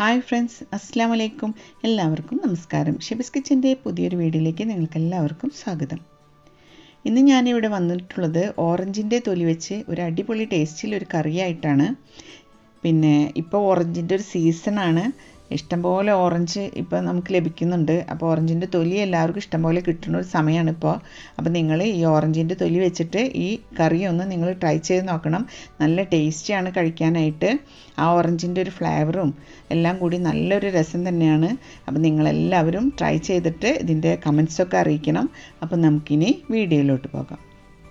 hi friends അസ്സാം വലൈക്കും എല്ലാവർക്കും നമസ്കാരം ഷെബിസ് കിച്ചൻ്റെ പുതിയൊരു വീഡിയോയിലേക്ക് നിങ്ങൾക്ക് എല്ലാവർക്കും സ്വാഗതം ഇന്ന് ഞാനിവിടെ വന്നിട്ടുള്ളത് ഓറഞ്ചിൻ്റെ തൊലി വെച്ച് ഒരു അടിപൊളി ടേസ്റ്റിൽ ഒരു കറിയായിട്ടാണ് പിന്നെ ഇപ്പോൾ ഓറഞ്ചിൻ്റെ ഒരു സീസണാണ് ഇഷ്ടംപോലെ ഓറഞ്ച് ഇപ്പോൾ നമുക്ക് ലഭിക്കുന്നുണ്ട് അപ്പോൾ ഓറഞ്ചിൻ്റെ തൊലി എല്ലാവർക്കും ഇഷ്ടംപോലെ കിട്ടുന്ന ഒരു സമയമാണ് ഇപ്പോൾ അപ്പോൾ നിങ്ങൾ ഈ ഓറഞ്ചിൻ്റെ തൊലി വെച്ചിട്ട് ഈ കറി ഒന്ന് നിങ്ങൾ ട്രൈ ചെയ്ത് നോക്കണം നല്ല ടേസ്റ്റിയാണ് കഴിക്കാനായിട്ട് ആ ഓറഞ്ചിൻ്റെ ഒരു ഫ്ലേവറും എല്ലാം കൂടി നല്ലൊരു രസം തന്നെയാണ് അപ്പോൾ നിങ്ങളെല്ലാവരും ട്രൈ ചെയ്തിട്ട് ഇതിൻ്റെ കമൻസൊക്കെ അറിയിക്കണം അപ്പോൾ നമുക്കിനി വീഡിയോയിലോട്ട് പോകാം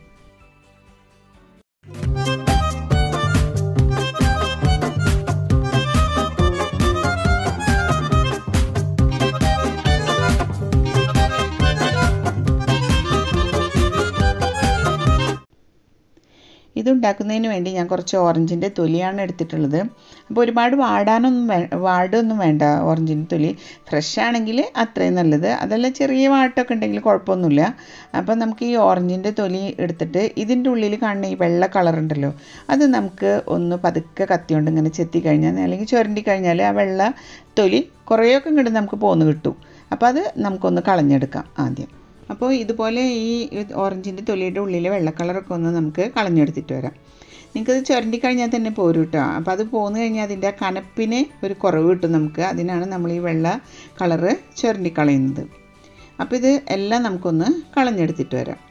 ഇതുണ്ടാക്കുന്നതിന് വേണ്ടി ഞാൻ കുറച്ച് ഓറഞ്ചിൻ്റെ തൊലിയാണ് എടുത്തിട്ടുള്ളത് അപ്പോൾ ഒരുപാട് വാടാനൊന്നും വേ വാടൊന്നും വേണ്ട ഓറഞ്ചിൻ്റെ തൊലി ഫ്രഷ് ആണെങ്കിൽ അത്രയും നല്ലത് അതല്ല ചെറിയ വാട്ടൊക്കെ ഉണ്ടെങ്കിൽ കുഴപ്പമൊന്നുമില്ല അപ്പോൾ നമുക്ക് ഈ ഓറഞ്ചിൻ്റെ തൊലി എടുത്തിട്ട് ഇതിൻ്റെ ഉള്ളിൽ കാണുന്ന ഈ വെള്ള കളർ ഉണ്ടല്ലോ അത് നമുക്ക് ഒന്ന് പതുക്കെ കത്തി കൊണ്ട് ഇങ്ങനെ ചെത്തി കഴിഞ്ഞാൽ അല്ലെങ്കിൽ ചുരണ്ടി കഴിഞ്ഞാൽ ആ വെള്ള തൊലി കുറേയൊക്കെ ഇങ്ങോട്ട് നമുക്ക് പോന്ന് കിട്ടും അപ്പോൾ അത് നമുക്കൊന്ന് കളഞ്ഞെടുക്കാം ആദ്യം അപ്പോൾ ഇതുപോലെ ഈ ഓറഞ്ചിൻ്റെ തൊലിയുടെ ഉള്ളിലെ വെള്ള കളറൊക്കെ ഒന്ന് നമുക്ക് കളഞ്ഞെടുത്തിട്ട് വരാം നിങ്ങൾക്കത് ചുരണ്ടി കഴിഞ്ഞാൽ തന്നെ പോരും കേട്ടോ അപ്പോൾ അത് പോന്നു കഴിഞ്ഞാൽ അതിൻ്റെ ആ കനപ്പിന് ഒരു കുറവ് കിട്ടും നമുക്ക് അതിനാണ് നമ്മൾ ഈ വെള്ള കളറ് ചുരണ്ടി കളയുന്നത് അപ്പോൾ ഇത് എല്ലാം നമുക്കൊന്ന് കളഞ്ഞെടുത്തിട്ട് വരാം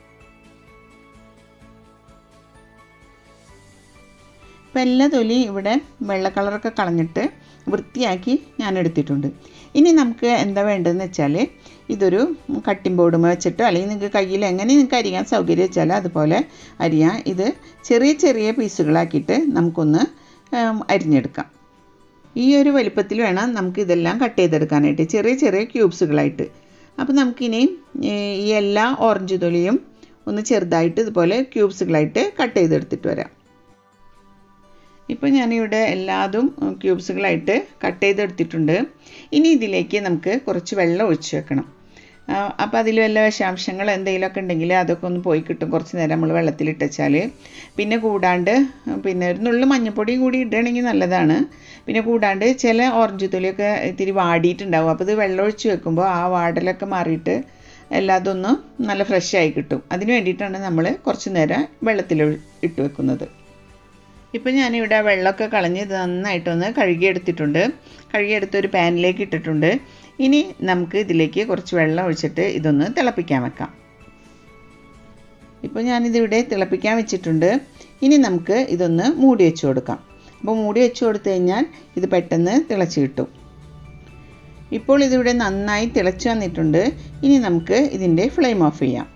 അപ്പോൾ എല്ലാ തൊലി ഇവിടെ വെള്ള കളറൊക്കെ കളഞ്ഞിട്ട് വൃത്തിയാക്കി ഞാൻ എടുത്തിട്ടുണ്ട് ഇനി നമുക്ക് എന്താ വേണ്ടതെന്ന് വെച്ചാൽ ഇതൊരു കട്ടിംഗ് ബോർഡുമ വെച്ചിട്ടോ അല്ലെങ്കിൽ നിങ്ങൾക്ക് കയ്യിൽ എങ്ങനെ നിങ്ങൾക്ക് അരിയാൻ സൗകര്യം വെച്ചാൽ അതുപോലെ അരിയാം ഇത് ചെറിയ ചെറിയ പീസുകളാക്കിയിട്ട് നമുക്കൊന്ന് അരിഞ്ഞെടുക്കാം ഈ ഒരു വലിപ്പത്തിൽ വേണം നമുക്ക് ഇതെല്ലാം കട്ട് ചെയ്തെടുക്കാനായിട്ട് ചെറിയ ചെറിയ ക്യൂബ്സുകളായിട്ട് അപ്പോൾ നമുക്കിനി ഈ എല്ലാ ഓറഞ്ച് തൊലിയും ഒന്ന് ചെറുതായിട്ട് ഇതുപോലെ ക്യൂബ്സുകളായിട്ട് കട്ട് ചെയ്തെടുത്തിട്ട് വരാം ഇപ്പോൾ ഞാനിവിടെ എല്ലാതും ക്യൂബ്സുകളായിട്ട് കട്ട് ചെയ്തെടുത്തിട്ടുണ്ട് ഇനി ഇതിലേക്ക് നമുക്ക് കുറച്ച് വെള്ളം ഒഴിച്ച് വെക്കണം അപ്പോൾ അതിൽ വല്ല വിഷാംശങ്ങൾ എന്തെങ്കിലുമൊക്കെ ഉണ്ടെങ്കിൽ അതൊക്കെ ഒന്ന് പോയി കിട്ടും കുറച്ച് നേരം നമ്മൾ വെള്ളത്തിലിട്ട് വെച്ചാൽ പിന്നെ കൂടാണ്ട് പിന്നെ ഒരു നുള്ളു മഞ്ഞൾപ്പൊടി കൂടി ഇടുകയാണെങ്കിൽ നല്ലതാണ് പിന്നെ കൂടാണ്ട് ചില ഓറഞ്ച് തൊലിയൊക്കെ ഇത്തിരി വാടിയിട്ടുണ്ടാവും അപ്പോൾ ഇത് വെള്ളം ഒഴിച്ച് വെക്കുമ്പോൾ ആ വാടലൊക്കെ മാറിയിട്ട് എല്ലാതൊന്നും നല്ല ഫ്രഷ് ആയി കിട്ടും അതിന് വേണ്ടിയിട്ടാണ് നമ്മൾ കുറച്ച് നേരം വെള്ളത്തിൽ ഇട്ട് വെക്കുന്നത് ഇപ്പം ഞാനിവിടെ വെള്ളമൊക്കെ കളഞ്ഞ് ഇത് നന്നായിട്ടൊന്ന് കഴുകിയെടുത്തിട്ടുണ്ട് കഴുകിയെടുത്ത് ഒരു പാനിലേക്ക് ഇട്ടിട്ടുണ്ട് ഇനി നമുക്ക് ഇതിലേക്ക് കുറച്ച് വെള്ളം ഒഴിച്ചിട്ട് ഇതൊന്ന് തിളപ്പിക്കാൻ വെക്കാം ഇപ്പോൾ ഞാനിതിവിടെ തിളപ്പിക്കാൻ വെച്ചിട്ടുണ്ട് ഇനി നമുക്ക് ഇതൊന്ന് മൂടി വെച്ച് കൊടുക്കാം അപ്പോൾ മൂടി വെച്ച് കൊടുത്തു കഴിഞ്ഞാൽ ഇത് പെട്ടെന്ന് തിളച്ച് കിട്ടും ഇപ്പോൾ ഇതിവിടെ നന്നായി തിളച്ച് വന്നിട്ടുണ്ട് ഇനി നമുക്ക് ഇതിൻ്റെ ഫ്ലെയിം ഓഫ് ചെയ്യാം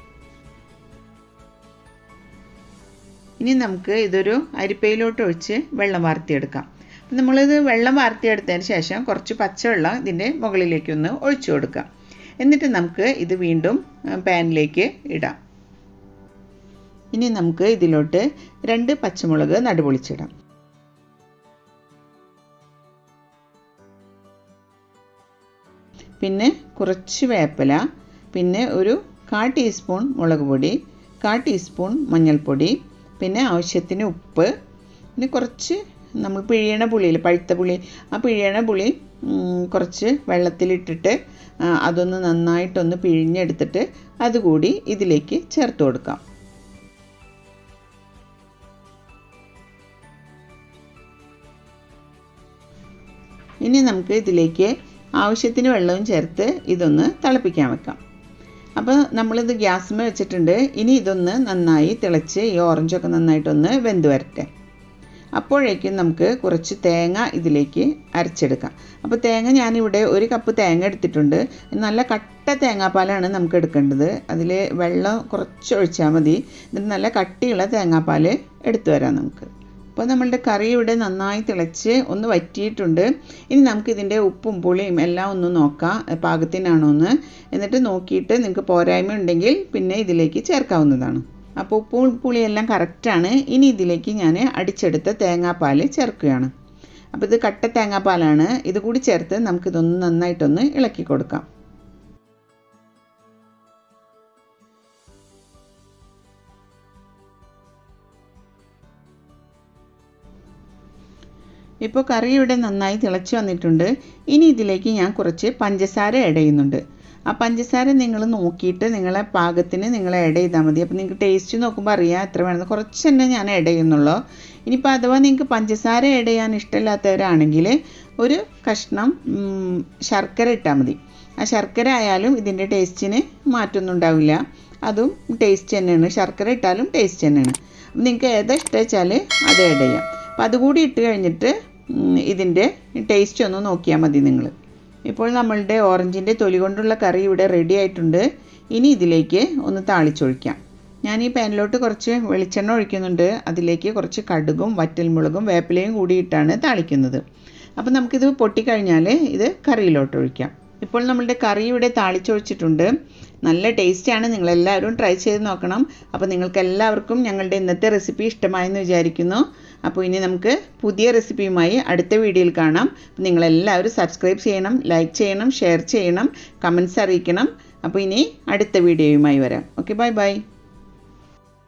ഇനി നമുക്ക് ഇതൊരു അരിപ്പയിലോട്ട് ഒഴിച്ച് വെള്ളം വാർത്തിയെടുക്കാം അപ്പം നമ്മളിത് വെള്ളം വാർത്തിയെടുത്തതിന് ശേഷം കുറച്ച് പച്ചവെള്ളം ഇതിൻ്റെ മുകളിലേക്കൊന്ന് ഒഴിച്ചു കൊടുക്കാം എന്നിട്ട് നമുക്ക് ഇത് വീണ്ടും പാനിലേക്ക് ഇടാം ഇനി നമുക്ക് ഇതിലോട്ട് രണ്ട് പച്ചമുളക് നടുപൊളിച്ചിടാം പിന്നെ കുറച്ച് വേപ്പില പിന്നെ ഒരു കാ ടീസ്പൂൺ മുളക് പൊടി കാ ടീസ്പൂൺ മഞ്ഞൾപ്പൊടി പിന്നെ ആവശ്യത്തിന് ഉപ്പ് പിന്നെ കുറച്ച് നമ്മൾ പിഴിയണ പുളിയിൽ പഴുത്ത പുളി ആ പിഴിയണ പുളി കുറച്ച് വെള്ളത്തിലിട്ടിട്ട് അതൊന്ന് നന്നായിട്ടൊന്ന് പിഴിഞ്ഞെടുത്തിട്ട് അതുകൂടി ഇതിലേക്ക് ചേർത്ത് കൊടുക്കാം ഇനി നമുക്ക് ഇതിലേക്ക് ആവശ്യത്തിന് വെള്ളവും ചേർത്ത് ഇതൊന്ന് തിളപ്പിക്കാൻ വെക്കാം അപ്പോൾ നമ്മളിത് ഗ്യാസ്മ വെച്ചിട്ടുണ്ട് ഇനി ഇതൊന്ന് നന്നായി തിളച്ച് ഈ ഓറഞ്ചൊക്കെ നന്നായിട്ടൊന്ന് വെന്ത് വരട്ടെ അപ്പോഴേക്കും നമുക്ക് കുറച്ച് തേങ്ങ ഇതിലേക്ക് അരച്ചെടുക്കാം അപ്പോൾ തേങ്ങ ഞാനിവിടെ ഒരു കപ്പ് തേങ്ങ എടുത്തിട്ടുണ്ട് നല്ല കട്ട തേങ്ങാപ്പാലാണ് നമുക്ക് എടുക്കേണ്ടത് അതിൽ വെള്ളം കുറച്ച് ഒഴിച്ചാൽ മതി എന്നിട്ട് നല്ല കട്ടിയുള്ള തേങ്ങാപ്പാൽ എടുത്തു വരാം നമുക്ക് അപ്പോൾ നമ്മളുടെ കറി ഇവിടെ നന്നായി തിളച്ച് ഒന്ന് വറ്റിയിട്ടുണ്ട് ഇനി നമുക്ക് ഇതിൻ്റെ ഉപ്പും പുളിയും എല്ലാം ഒന്ന് നോക്കാം പാകത്തിനാണോ എന്ന് എന്നിട്ട് നോക്കിയിട്ട് നിങ്ങൾക്ക് പോരായ്മ ഉണ്ടെങ്കിൽ പിന്നെ ഇതിലേക്ക് ചേർക്കാവുന്നതാണ് അപ്പോൾ ഉപ്പും പുളിയെല്ലാം കറക്റ്റാണ് ഇനി ഇതിലേക്ക് ഞാൻ അടിച്ചെടുത്ത തേങ്ങാപ്പാൽ ചേർക്കുകയാണ് അപ്പോൾ ഇത് കട്ട തേങ്ങാപ്പാലാണ് ഇത് കൂടി ചേർത്ത് നമുക്കിതൊന്ന് നന്നായിട്ടൊന്ന് ഇളക്കി കൊടുക്കാം ഇപ്പോൾ കറി ഇവിടെ നന്നായി തിളച്ച് വന്നിട്ടുണ്ട് ഇനി ഇതിലേക്ക് ഞാൻ കുറച്ച് പഞ്ചസാര ആഡ് ചെയ്യുന്നുണ്ട് ആ പഞ്ചസാര നിങ്ങൾ നോക്കിയിട്ട് നിങ്ങളെ പാകത്തിന് നിങ്ങൾ ആഡ് ചെയ്താൽ മതി അപ്പോൾ നിങ്ങൾക്ക് ടേസ്റ്റ് നോക്കുമ്പോൾ അറിയാം എത്ര വേണമെന്ന് കുറച്ച് തന്നെ ഞാൻ ആഡ് ചെയ്യുന്നുള്ളൂ ഇനിയിപ്പോൾ അഥവാ നിങ്ങൾക്ക് പഞ്ചസാര ആഡ് ചെയ്യാൻ ഇഷ്ടമില്ലാത്തവരാണെങ്കിൽ ഒരു കഷ്ണം ഉം, ശർക്കര ഇട്ടാൽ മതി ആ ശർക്കര ആയാലും ഇതിൻ്റെ ടേസ്റ്റിന് മാറ്റമൊന്നും ഉണ്ടാവില്ല അതും ടേസ്റ്റ് തന്നെയാണ് ശർക്കര ഇട്ടാലും ടേസ്റ്റ് തന്നെയാണ് അപ്പം നിങ്ങൾക്ക് ഏതാ ഇഷ്ടം വെച്ചാൽ അത് ആഡ് ചെയ്യാം അപ്പം അതുകൂടി ഇട്ട് കഴിഞ്ഞിട്ട് ഉം, ഇതിൻ്റെ ടേസ്റ്റ് ഒന്ന് നോക്കിയാൽ മതി നിങ്ങൾ ഇപ്പോൾ നമ്മളുടെ ഓറഞ്ചിൻ്റെ തൊലി കൊണ്ടുള്ള കറി ഇവിടെ റെഡി ആയിട്ടുണ്ട് ഇനി ഇതിലേക്ക് ഒന്ന് താളിച്ചൊഴിക്കാം ഞാൻ ഈ പാനിലോട്ട് കുറച്ച് വെളിച്ചെണ്ണ ഒഴിക്കുന്നുണ്ട് അതിലേക്ക് കുറച്ച് കടുകും വറ്റൽമുളകും വേപ്പിലയും കൂടിയിട്ടാണ് താളിക്കുന്നത് അപ്പോൾ നമുക്കിത് പൊട്ടിക്കഴിഞ്ഞാൽ ഇത് കറിയിലോട്ട് ഒഴിക്കാം ഇപ്പോൾ നമ്മളുടെ കറി ഇവിടെ താളിച്ചൊഴിച്ചിട്ടുണ്ട് നല്ല ടേസ്റ്റാണ് നിങ്ങളെല്ലാവരും ട്രൈ ചെയ്ത് നോക്കണം അപ്പോൾ നിങ്ങൾക്ക് എല്ലാവർക്കും ഞങ്ങളുടെ ഇന്നത്തെ റെസിപ്പി ഇഷ്ടമായെന്ന് വിചാരിക്കുന്നു അപ്പോൾ ഇനി നമുക്ക് പുതിയ റെസിപ്പിയുമായി അടുത്ത വീഡിയോയിൽ കാണാം നിങ്ങളെല്ലാവരും സബ്സ്ക്രൈബ് ചെയ്യണം ലൈക്ക് ചെയ്യണം ഷെയർ ചെയ്യണം കമൻസ് അറിയിക്കണം അപ്പോൾ ഇനി അടുത്ത വീഡിയോയുമായി വരാം ഓക്കെ ബൈ ബൈ